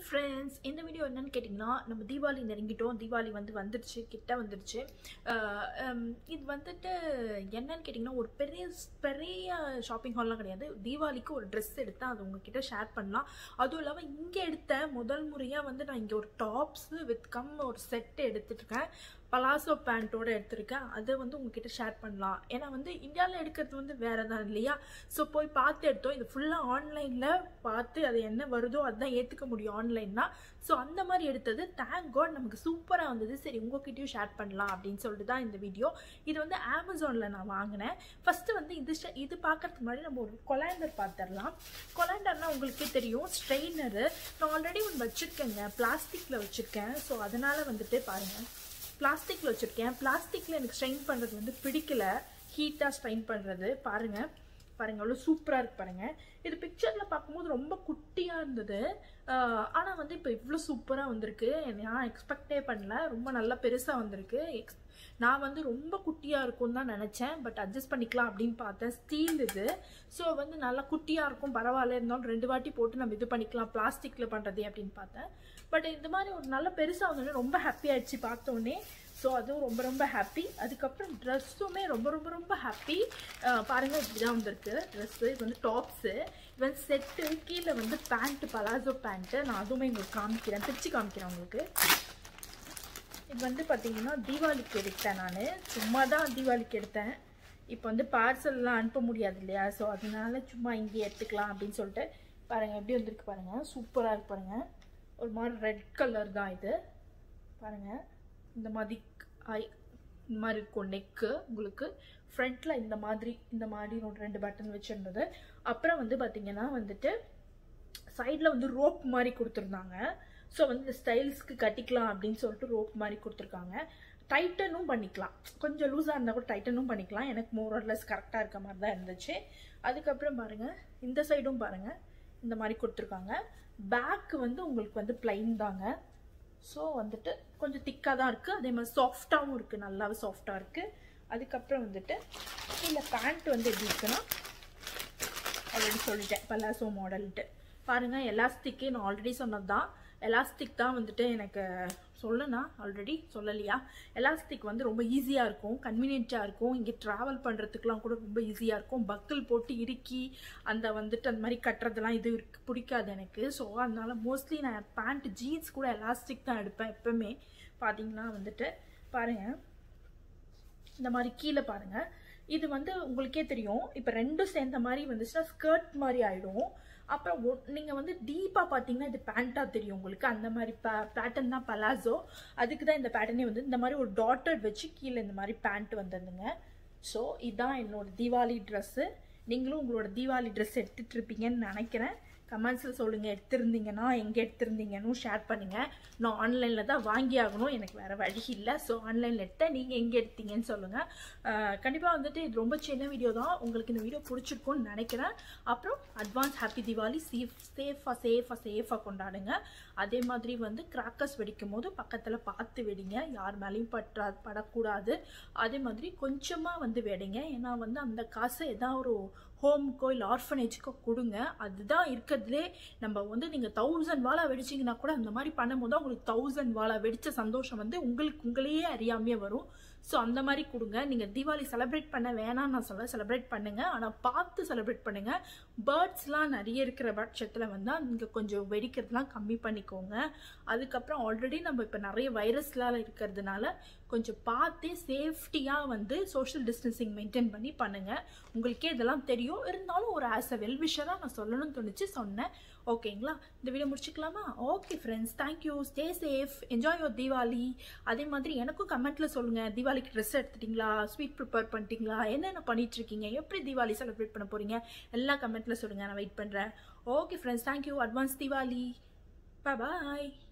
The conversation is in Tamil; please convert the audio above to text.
ஃப்ரெண்ட்ஸ் இந்த வீடியோ என்னன்னு கேட்டிங்கன்னா நம்ம தீபாவளி நெருங்கிட்டோம் தீபாவளி வந்து வந்துடுச்சு கிட்ட வந்துடுச்சு அஹ் ஹம், இது வந்துட்டு என்னன்னு கேட்டிங்கன்னா ஒரு பெரிய பெரிய ஷாப்பிங் ஹால்லாம் கிடையாது தீபாவளிக்கு ஒரு ட்ரெஸ் எடுத்தேன் அது உங்ககிட்ட ஷேர் பண்ணலாம் அதுவும் இல்லாமல் இங்கே எடுத்த முதல் முறையாக வந்து நான் இங்கே ஒரு டாப்ஸு வித் கம் ஒரு செட்டு எடுத்துருக்கேன் பலாசோ பேண்ட்டோட எடுத்திருக்கேன் அதை வந்து உங்ககிட்ட ஷேர் பண்ணலாம் ஏன்னா வந்து இந்தியாவில் எடுக்கிறது வந்து வேறு தான் இல்லையா ஸோ போய் பார்த்து எடுத்தோம் இது ஃபுல்லாக ஆன்லைனில் பார்த்து அது என்ன வருதோ அதுதான் ஏற்றுக்க முடியும் ஆன்லைன்னா ஸோ அந்த மாதிரி எடுத்தது தேங்க் காட் நமக்கு சூப்பராக வந்தது சரி உங்ககிட்டயும் ஷேர் பண்ணலாம் அப்படின்னு சொல்லிட்டு தான் இந்த வீடியோ இது வந்து அமேசானில் நான் வாங்கினேன் ஃபஸ்ட்டு வந்து இது ஷ- இது பார்க்கறதுக்கு முன்னாடி நம்ம ஒரு கொலாண்டர் பார்த்துடலாம் கொலாண்டர்னால் உங்களுக்கே தெரியும் ஸ்ட்ரெயினரு நான் ஆல்ரெடி ஒன்று வச்சுருக்கேங்க பிளாஸ்டிக்கில் வச்சுருக்கேன் ஸோ அதனால் வந்துட்டு பாருங்கள் பிளாஸ்டிக்கில் வச்சுருக்கேன் பிளாஸ்டிக்கில் எனக்கு ஸ்ட்ரெயின் பண்ணுறது வந்து பிடிக்கல ஹீட்டாக ஸ்ட்ரெயின் பண்ணுறது பாருங்கள் பாருங்கள் அவ்வளோ சூப்பராக இருக்கு பாருங்கள் இது பிக்சரில் பார்க்கும்போது ரொம்ப குட்டியாக இருந்தது ஆனால் வந்து இப்போ இவ்வளோ சூப்பராக வந்திருக்கு நான் எக்ஸ்பெக்டே பண்ணல ரொம்ப நல்லா பெருசாக வந்திருக்கு எக்ஸ் நான் வந்து ரொம்ப குட்டியாக இருக்கும்னு தான் நினச்சேன் பட் அட்ஜஸ்ட் பண்ணிக்கலாம் அப்படின்னு பார்த்தேன் ஸ்டீல் இது ஸோ வந்து நல்லா குட்டியாக இருக்கும் பரவாயில்ல இருந்தாலும் ரெண்டு வாட்டி போட்டு நம்ம இது பண்ணிக்கலாம் பிளாஸ்டிக்கில் பண்ணுறது அப்படின்னு பார்த்தேன் பட் இந்த மாதிரி ஒரு நல்ல பெருசாக வந்தோடனே ரொம்ப ஹாப்பி ஆயிடுச்சு பார்த்தோன்னே ஸோ அதுவும் ரொம்ப ரொம்ப ஹாப்பி அதுக்கப்புறம் ட்ரெஸ்ஸுமே ரொம்ப ரொம்ப ரொம்ப ஹாப்பி பாருங்கள் இப்படி தான் வந்திருக்கு ட்ரெஸ்ஸு இது வந்து டாப்ஸு இது வந்து செட்டு கீழே வந்து பேண்ட்டு பலாசோ பேண்ட்டு நான் அதுவுமே உங்களுக்கு காமிக்கிறேன் பிரித்து காமிக்கிறேன் உங்களுக்கு இது வந்து பார்த்தீங்கன்னா தீபாவளிக்கு எடுத்தேன் நான் சும்மா தான் தீபாவளிக்கு எடுத்தேன் இப்போ வந்து பார்சல்லாம் அனுப்ப முடியாது இல்லையா ஸோ அதனால சும்மா இங்கே எடுத்துக்கலாம் அப்படின்னு சொல்லிட்டு பாருங்கள் எப்படி வந்திருக்கு பாருங்கள் சூப்பராக இருக்கு பாருங்கள் ஒரு மாதிரி ரெட் கலர் தான் இது பாருங்கள் இந்த மாதிரி ஐ இந்த மாதிரி இருக்கும் நெக்கு உங்களுக்கு ஃப்ரண்ட்டில் இந்த மாதிரி இந்த மாதிரி ஒரு ரெண்டு பட்டன் வச்சுருந்தது அப்புறம் வந்து பார்த்தீங்கன்னா வந்துட்டு சைடில் வந்து ரோப் மாதிரி கொடுத்துருந்தாங்க ஸோ வந்து இந்த ஸ்டைல்ஸ்க்கு கட்டிக்கலாம் அப்படின்னு சொல்லிட்டு ரோப் மாதிரி கொடுத்துருக்காங்க டைட்டனும் பண்ணிக்கலாம் கொஞ்சம் லூஸாக இருந்தால் கூட டைட்டனும் பண்ணிக்கலாம் எனக்கு மோரர்லெஸ் கரெக்டாக இருக்க மாதிரி தான் இருந்துச்சு அதுக்கப்புறம் பாருங்கள் இந்த சைடும் பாருங்கள் இந்த மாதிரி கொடுத்துருக்காங்க பேக் வந்து உங்களுக்கு வந்து பிளைன் தாங்க ஸோ வந்துட்டு கொஞ்சம் திக்காக தான் இருக்குது அதே மாதிரி சாஃப்டாகவும் இருக்குது நல்லாவே சாஃப்டாக இருக்குது அதுக்கப்புறம் வந்துட்டு இல்லை பேண்ட் வந்து எப்படி இருக்குன்னா ஆல்ரெடி சொல்லிட்டேன் பலாசோ மாடல்ட்டு பாருங்கள் எலாஸ்டிக்கு நான் ஆல்ரெடி சொன்னது தான் எலாஸ்டிக் தான் வந்துட்டு எனக்கு சொல்லனா ஆல்ரெடி சொல்லலையா எலாஸ்டிக் வந்து ரொம்ப ஈஸியாக இருக்கும் கன்வீனியண்ட்டாக இருக்கும் இங்கே ட்ராவல் பண்ணுறதுக்குலாம் கூட ரொம்ப ஈஸியாக இருக்கும் பக்கிள் போட்டு இறுக்கி அந்த வந்துட்டு அந்த மாதிரி கட்டுறதெல்லாம் இது இருக்கு- பிடிக்காது எனக்கு ஸோ அதனால மோஸ்ட்லி நான் பேண்ட் ஜீன்ஸ் கூட எலாஸ்டிக் தான் எடுப்பேன் எப்பவுமே பார்த்தீங்கன்னா வந்துட்டு பாருங்கள் இந்த மாதிரி கீழே பாருங்க இது வந்து உங்களுக்கே தெரியும் இப்போ ரெண்டும் சேர்ந்த மாதிரி வந்துச்சுன்னா ஸ்கர்ட் மாதிரி ஆயிடும் அப்புறம் ஒ- நீங்க வந்து டீப்பா பார்த்தீங்கன்னா இது பேண்டா தெரியும் உங்களுக்கு அந்த மாதிரி பேட்டர்ன் தான் பலாசோ அதுக்கு தான் இந்த பேட்டர்னே வந்து இந்த மாதிரி ஒரு டாட்டர் வச்சு கீழே இந்த மாதிரி பேண்ட் வந்ததுங்க ஸோ இதுதான் என்னோட தீபாவளி ட்ரெஸ்ஸு நீங்களும் உங்களோட தீபாவளி ட்ரெஸ் எடுத்துட்டு இருப்பீங்கன்னு நினைக்கிறேன் கமெண்ட்ஸில் சொல்லுங்கள் எடுத்திருந்தீங்கன்னா எங்கே எடுத்திருந்தீங்கன்னு ஷேர் பண்ணுங்கள் நான் ஆன்லைனில் தான் வாங்கி ஆகணும் எனக்கு வேறு வழி இல்லை ஸோ ஆன்லைனில் எடுத்தேன் நீங்கள் எங்கே எடுத்தீங்கன்னு சொல்லுங்கள் கண்டிப்பாக வந்துட்டு இது ரொம்ப சின்ன வீடியோ தான் உங்களுக்கு இந்த வீடியோ பிடிச்சிருக்கும்னு நினைக்கிறேன் அப்புறம் அட்வான்ஸ் ஹாப்பி தீபாவளி சேஃப் சேஃபாக சேஃபாக சேஃபாக கொண்டாடுங்க அதே மாதிரி வந்து கிராக்கர்ஸ் வெடிக்கும் போது பக்கத்தில் பார்த்து வெடிங்க யார் மேலேயும் பற்றா படக்கூடாது அதே மாதிரி கொஞ்சமாக வந்து வெடிங்க ஏன்னா வந்து அந்த காசு ஏதாவது ஒரு ஹோமுக்கோ இல்லை ஆர்ஃபனேஜுக்கோ கொடுங்க அதுதான் இருக்கிறதுலே நம்ம வந்து நீங்கள் தௌசண்ட் வாழா வெடிச்சிங்கன்னா கூட அந்த மாதிரி பண்ணும்போது தான் உங்களுக்கு தௌசண்ட் வாழா வெடித்த சந்தோஷம் வந்து உங்களுக்கு உங்களையே அறியாமையே வரும் ஸோ அந்த மாதிரி கொடுங்க நீங்கள் தீபாவளி செலிப்ரேட் பண்ண வேணாம்னு நான் சொல்ல செலிப்ரேட் பண்ணுங்க ஆனால் பார்த்து செலிப்ரேட் பண்ணுங்க பேர்ட்ஸ்லாம் நிறைய இருக்கிற பட்சத்தில் வந்து நீங்கள் கொஞ்சம் வெடிக்கிறதுலாம் கம்மி பண்ணிக்கோங்க அதுக்கப்புறம் ஆல்ரெடி நம்ம இப்போ நிறைய வைரஸ்லாம் இருக்கிறதுனால கொஞ்சம் பார்த்தே சேஃப்டியாக வந்து சோஷியல் டிஸ்டன்சிங் மெயின்டைன் பண்ணி பண்ணுங்க உங்களுக்கே இதெல்லாம் தெரியும் இருந்தாலும் ஒரு ஆஸ் அ வெல்விஷராக நான் சொல்லணும்னு தோணுச்சு சொன்னேன் ஓகேங்களா இந்த வீடியோ முடிச்சுக்கலாமா okay friends thank you stay safe enjoy your Deepavali அதே மாதிரி எனக்கும் கமெண்ட்டில் சொல்லுங்கள் தீபாவளிக்கு ட்ரெஸ் எடுத்துட்டீங்களா ஸ்வீட் ப்ரிப்பேர் பண்ணிட்டீங்களா என்னென்ன பண்ணிட்டு இருக்கீங்க எப்படி தீபாவளி செலிப்ரேட் பண்ண போகிறீங்க எல்லா கமெண்ட்டில் சொல்லுங்கள் நான் வெயிட் பண்ணுறேன் okay friends thank you advance Deepavali பாய்